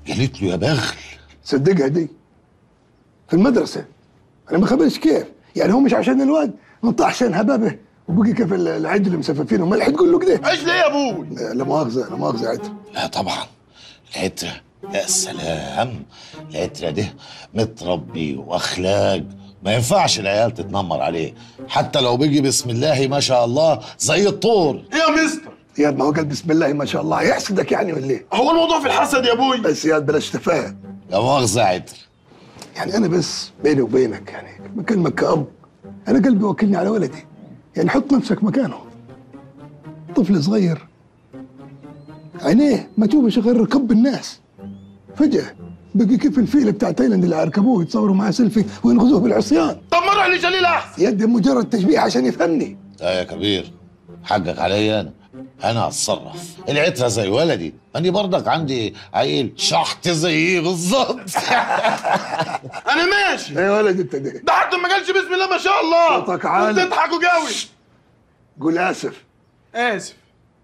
قالت له يا بغل صدقها دي في المدرسه انا ما خبرش كيف يعني هو مش عشان الواد نطح عشان هبابه وبقي كيف العد اللي مسففينه ما تقول له كده ايش ليه يا ابوي لا مؤاخذه لا مؤاخذه عد لا طبعا العترة يا سلام العترة ده متربي واخلاق ما ينفعش العيال تتنمر عليه حتى لو بيجي بسم الله ما شاء الله زي الطور ايه يا مستر يا ما هو قال بسم الله ما شاء الله يحسدك يعني ولا ايه؟ هو الموضوع في الحسد يا ابوي بس يا بلاش تفاهه لا مؤاخذة عتر يعني انا بس بيني وبينك يعني بكلمك كأب انا قلبي وكلني على ولدي يعني حط نفسك مكانه طفل صغير عينيه ما تشوفش غير ركب الناس فجأة بقي كيف الفيل بتاع تايلاند اللي اركبوه يتصوروا معاه سيلفي وينغزوه بالعصيان طب ما اروح لجليل احسن يدي مجرد تشبيه عشان يفهمني لا يا كبير حقك عليا انا انا اتصرف العترة زي ولدي اني برضك عندي عيل شحت زيه بالظبط انا ماشي يا ولد انت ده ده حتى ما قالش بسم الله ما شاء الله صوتك عالي. بتضحكوا قوي قول اسف اسف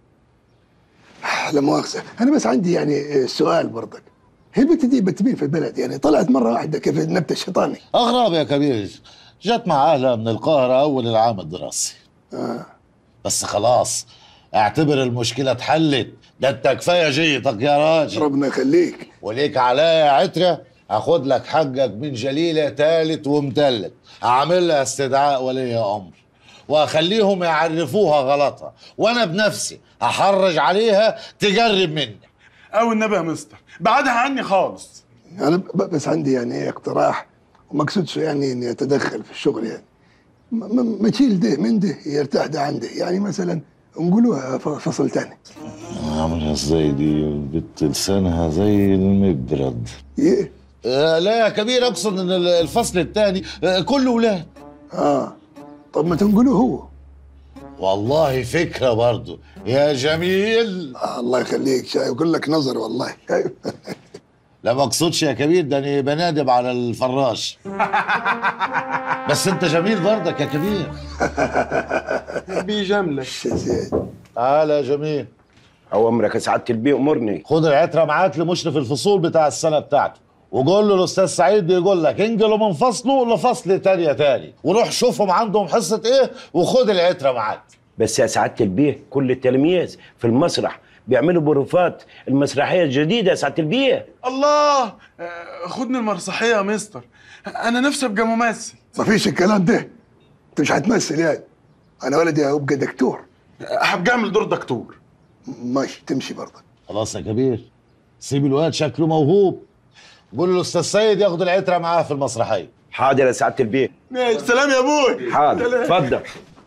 لا مؤاخذة أنا بس عندي يعني سؤال برضك هي البنت دي بنت مين في البلد يعني طلعت مرة واحدة كيف النبتة الشيطاني اغرب يا كبير جت مع اهلها من القاهرة اول العام الدراسي آه. بس خلاص اعتبر المشكلة اتحلت ده انت كفاية جيتك يا راجل ربنا يخليك وليك عليا يا عترة هاخد لك حقك من جليلة تالت ومتلت هعمل لها استدعاء ولي امر واخليهم يعرفوها غلطها وانا بنفسي هحرج عليها تجرب مني او النبي يا مستر بعدها عني خالص أنا ب- بس عندي يعني إيه اقتراح وما أقصدش يعني إني أتدخل في الشغل يعني ما- ما ما تشيل ده من ده يرتاح ده عن ده يعني مثلا نقولوها ف- فصل تاني عاملها ازاي دي بنت لسانها زي المبرد إيه آه لا يا كبير اقصد ان الفصل الثاني آه كله ولاد آه طب ما تنقلوه هو والله فكرة برضو يا جميل آه الله يخليك شايف يقول لك نظر والله أيوه. لا ما اقصدش يا كبير ده انا بنادب على الفراش بس انت جميل برضك يا كبير بيجاملك زين. تعالى يا جميل اوامرك يا سعاده البيه امرني خد العترة معاك لمشرف الفصول بتاع السنة بتاعته وقول له الاستاذ سعيد بيقول لك انقلوا من فصله لفصل تانية تاني وروح شوفهم عندهم حصة ايه وخد العترة معاك بس يا سعاده البيه كل التلاميذ في المسرح بيعملوا بروفات المسرحيه الجديده يا سعاده البيه الله آه، خدني المسرحيه يا مستر انا نفسي ابقى ممثل ما فيش الكلام ده أنت مش هتمثل يعني أنا ولدي أبقى دكتور هبقى اعمل دور دكتور ماشي تمشي برضك خلاص يا كبير سيب الواد شكله موهوب قول له الاستاذ سيد ياخد العترة معاه في المسرحية حاضر يا سعاده البيه ماشي سلام يا ابوي حاضر اتفضل